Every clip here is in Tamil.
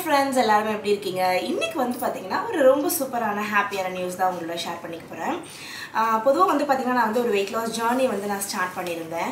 ஃப்ரெண்ட்ஸ் எல்லாருமே எப்படி இருக்கீங்க இன்னைக்கு வந்து பார்த்தீங்கன்னா ஒரு ரொம்ப சூப்பரான ஹாப்பியான நியூஸ் தான் உங்களோட ஷேர் பண்ணிக்க போகிறேன் பொதுவாக வந்து பார்த்தீங்கன்னா நான் வந்து ஒரு வெயிட் லாஸ் ஜேர்னி வந்து நான் ஸ்டார்ட் பண்ணியிருந்தேன்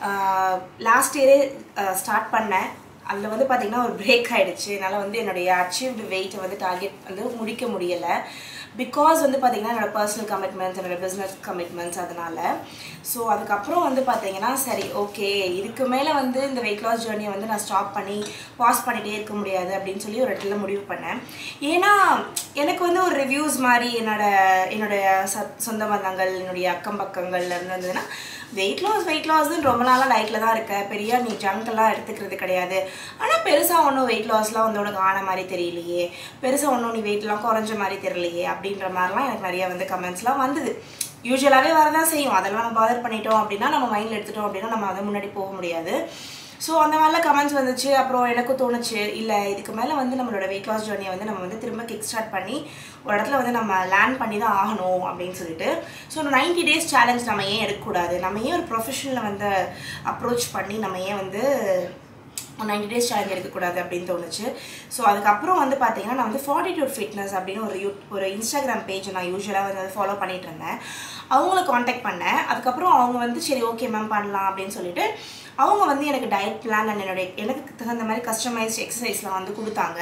லாஸ்ட் இயரே ஸ்டார்ட் பண்ணேன் அதில் வந்து பார்த்தீங்கன்னா ஒரு பிரேக் ஆகிடுச்சு என்னால் வந்து என்னுடைய அச்சீவ்டு வெயிட்டை வந்து டார்கெட் வந்து முடிக்க முடியலை பிகாஸ் வந்து பார்த்தீங்கன்னா என்னோட பர்சனல் கமிட்மெண்ட்ஸ் என்னோட பிஸ்னஸ் கமிட்மெண்ட்ஸ் அதனால் ஸோ அதுக்கப்புறம் வந்து பார்த்தீங்கன்னா சரி ஓகே இதுக்கு மேலே வந்து இந்த வெயிட் லாஸ் ஜேர்னியை வந்து நான் ஸ்டாப் பண்ணி பாஸ் பண்ணிகிட்டே இருக்க முடியாது அப்படின்னு சொல்லி ஒரு இடத்துல முடிவு பண்ணேன் ஏன்னா எனக்கு வந்து ஒரு ரிவ்யூஸ் மாதிரி என்னோட என்னுடைய ச சொந்த பந்தங்கள் என்னுடைய அக்கம் பக்கங்கள்ல இருந்து வந்ததுன்னா வெயிட் லாஸ் வெயிட் லாஸ்ன்னு ரொம்ப நாளாக டயட்டில் தான் இருக்க பெரிய நீ ஜங்க்லாம் எடுத்துக்கிறது கிடையாது ஆனால் பெருசாக ஒன்றும் வெயிட் லாஸ்லாம் வந்து உனக்கு ஆன மாதிரி தெரியலையே பெருசாக ஒன்றும் நீ வெயிட்லாம் குறைஞ்ச மாதிரி தெரியலையே அப்படின்ற மாதிரிலாம் எனக்கு நிறைய வந்து கமெண்ட்ஸ்லாம் வந்தது யூஸ்வலாகவே வரதான் செய்யும் அதெல்லாம் நம்ம பாதர் பண்ணிட்டோம் அப்படின்னா நம்ம மைண்டில் எடுத்துட்டோம் அப்படின்னா நம்ம அதை முன்னாடி போக முடியாது ஸோ அந்த மாதிரிலாம் கமெண்ட்ஸ் வந்துச்சு அப்புறம் எனக்கும் தோணுச்சு இல்லை இதுக்கு மேலே வந்து நம்மளோட வெயிட் லாஸ் ஜேர்னியை வந்து நம்ம வந்து திரும்ப கிக் ஸ்டார்ட் பண்ணி ஒரு இடத்துல வந்து நம்ம லேண்ட் பண்ணி தான் ஆகணும் அப்படின்னு சொல்லிட்டு ஸோ நைன்டி டேஸ் சேலஞ்ச் நம்ம ஏன் எடுக்கக்கூடாது நம்ம ஏன் ஒரு ப்ரொஃபஷனில் வந்து அப்ரோச் பண்ணி நம்ம ஏன் வந்து நைன்டி டேஸ் சேலஞ்ச் எடுக்கக்கூடாது அப்படின்னு தோணுச்சு ஸோ அதுக்கப்புறம் வந்து பார்த்தீங்கன்னா நான் வந்து ஃபார்ட்டிடியூட் ஃபிட்னஸ் அப்படின்னு ஒரு யூ ஒரு இன்ஸ்டாகிராம் பேஜ் நான் யூஸ்வலாக வந்து ஃபாலோ பண்ணிட்டு இருந்தேன் அவங்கள காண்டாக்ட் பண்ணேன் அதுக்கப்புறம் அவங்க வந்து சரி ஓகே மேம் பண்ணலாம் அப்படின்னு சொல்லிட்டு அவங்க வந்து எனக்கு டயட் பிளான் அண்ட் என்னுடைய எனக்கு தகுந்த மாதிரி கஸ்டமைஸ்ட் எக்ஸசைஸ்லாம் வந்து கொடுத்தாங்க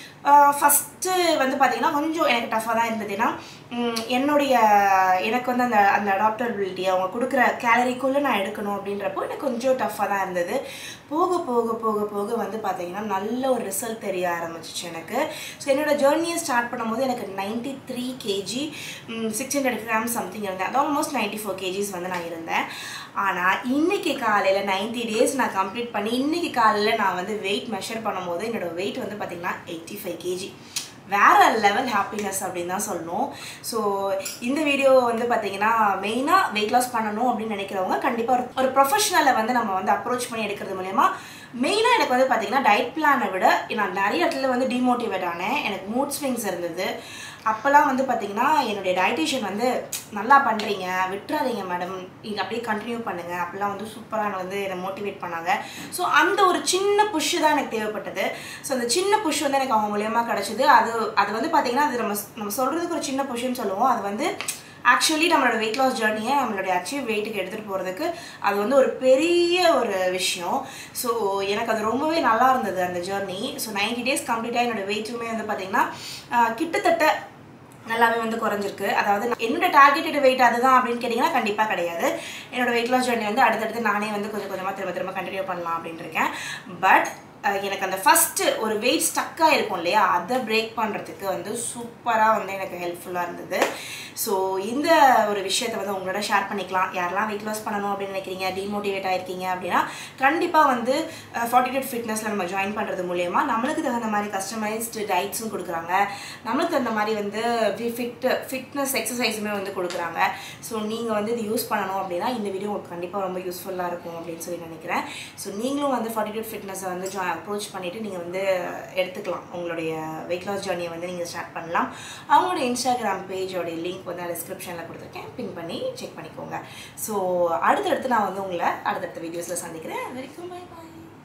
ஃபஸ்ட்டு வந்து பார்த்திங்கன்னா கொஞ்சம் எனக்கு டஃப்பாக தான் இருந்தது ஏன்னா என்னுடைய எனக்கு வந்து அந்த அந்த அடாப்டபிலிட்டி அவங்க கொடுக்குற கேலரிக்குள்ளே நான் எடுக்கணும் அப்படின்றப்போ எனக்கு கொஞ்சம் டஃப்பாக தான் இருந்தது போக போக போக போக வந்து பார்த்திங்கன்னா நல்ல ஒரு ரிசல்ட் தெரிய ஆரம்பிச்சிச்சு எனக்கு ஸோ என்னோடய ஜேர்னியை ஸ்டார்ட் பண்ணும்போது எனக்கு ninety three KG six hundred gram something இருந்தேன் அது ஆல்மோஸ்ட் நைன்ட்டி ஃபோர் கேஜிஸ் வந்து நான் இருந்தேன் ஆனால் இன்றைக்கி காலையில் நைன்ட்டி டேஸ் நான் கம்ப்ளீட் பண்ணி இன்றைக்கி காலையில் நான் வந்து வெயிட் மெஷர் பண்ணும்போது என்னோடய வெயிட் வந்து பார்த்திங்கன்னா எயிட்டி ஃபைவ் கேஜி வேற லெவல் ஹாப்பினஸ் அப்படின்னு தான் சொல்லணும் ஸோ இந்த வீடியோ வந்து பார்த்தீங்கன்னா மெயினாக வெயிட் லாஸ் பண்ணணும் அப்படின்னு நினைக்கிறவங்க கண்டிப்பாக ஒரு ஒரு ப்ரொஃபஷனலை வந்து நம்ம வந்து அப்ரோச் பண்ணி எடுக்கிறது மூலயமா மெயினாக எனக்கு வந்து பார்த்தீங்கன்னா டயட் பிளானை விட நான் நிறைய இடத்துல வந்து டிமோட்டிவேட் ஆனேன் எனக்கு மூட் ஸ்விங்ஸ் இருந்தது அப்போல்லாம் வந்து பார்த்தீங்கன்னா என்னுடைய டயட்டிஷியன் வந்து நல்லா பண்ணுறீங்க விட்டுறாதீங்க மேடம் நீங்கள் அப்படியே கண்டினியூ பண்ணுங்கள் அப்படிலாம் வந்து சூப்பராக வந்து என்னை மோட்டிவேட் பண்ணாங்க ஸோ அந்த ஒரு சின்ன புஷ்ஷு தான் எனக்கு தேவைப்பட்டது ஸோ அந்த சின்ன புஷ் வந்து எனக்கு அவங்க மூலியமாக கிடச்சிது அது அது வந்து பார்த்திங்கன்னா அது நம்ம நம்ம சொல்கிறதுக்கு ஒரு சின்ன புஷ்ஷுன்னு சொல்லுவோம் அது வந்து ஆக்சுவலி நம்மளோட வெயிட் லாஸ் ஜேர்னியை நம்மளுடைய அச்சீவ் வெயிட்டுக்கு எடுத்துகிட்டு போகிறதுக்கு அது வந்து ஒரு பெரிய ஒரு விஷயம் ஸோ எனக்கு அது ரொம்பவே நல்லா இருந்தது அந்த ஜேர்னி ஸோ நைன்டி டேஸ் கம்ப்ளீட்டாக என்னோடய வெயிட்டுமே வந்து பார்த்திங்கன்னா கிட்டத்தட்ட நல்லாவே வந்து குறைஞ்சிருக்கு அதாவது என்னோட டார்கெட்டட் வெயிட் அதுதான் அப்படின்னு கேட்டிங்கன்னா கண்டிப்பாக கிடையாது என்னோட வெயிட் லாஸ் ஜேர்னி வந்து அடுத்தடுத்து நானே வந்து கொஞ்சம் கொஞ்சமாக திரும்ப திரும்ப கண்டினியூ பண்ணலாம் அப்படின்னு இருக்கேன் பட் எனக்கு அந்த ஃபஸ்ட்டு ஒரு வெயிட் ஸ்டக்காக இருக்கும் இல்லையா அதை பிரேக் பண்ணுறதுக்கு வந்து சூப்பராக வந்து எனக்கு ஹெல்ப்ஃபுல்லாக இருந்தது ஸோ இந்த ஒரு விஷயத்தை வந்து உங்களோட ஷேர் பண்ணிக்கலாம் யாரெல்லாம் வெயிட் லாஸ் பண்ணணும் அப்படின்னு நினைக்கிறீங்க டிமோட்டிவேட் ஆயிருக்கீங்க அப்படின்னா கண்டிப்பாக வந்து ஃபார்ட்டிடேட் ஃபிட்னஸில் நம்ம ஜாயின் பண்ணுறது மூலயமா நம்மளுக்கு தகுந்த மாதிரி கஸ்டமைஸ்டு டயட்ஸும் கொடுக்குறாங்க நம்மளுக்கு தகுந்த மாதிரி வந்து ஃபிட் ஃபிட்னஸ் எக்ஸசைஸுமே வந்து கொடுக்குறாங்க ஸோ நீங்கள் வந்து இது யூஸ் பண்ணணும் அப்படின்னா இந்த வீடியோ உங்களுக்கு கண்டிப்பாக ரொம்ப யூஸ்ஃபுல்லாக இருக்கும் அப்படின்னு சொல்லி நினைக்கிறேன் ஸோ நீங்களும் வந்து ஃபார்ட்டிடேட் ஃபிட்னஸை வந்து ஜா அப்ரோச் பண்ணிவிட்டு நீங்கள் வந்து எடுத்துக்கலாம் உங்களுடைய வெயிட் லாஸ் ஜேர்னியை வந்து நீங்கள் ஸ்டார்ட் பண்ணலாம் அவங்களுடைய இன்ஸ்டாகிராம் பேஜோடைய லிங்க் வந்து நான் டிஸ்கிரிப்ஷனில் கொடுத்துருக்கேன் பின் பண்ணி செக் பண்ணிக்கோங்க ஸோ அடுத்தடுத்து நான் வந்து உங்களை அடுத்தடுத்த வீடியோஸில் சந்திக்கிறேன் வரைக்கும் பை பாய்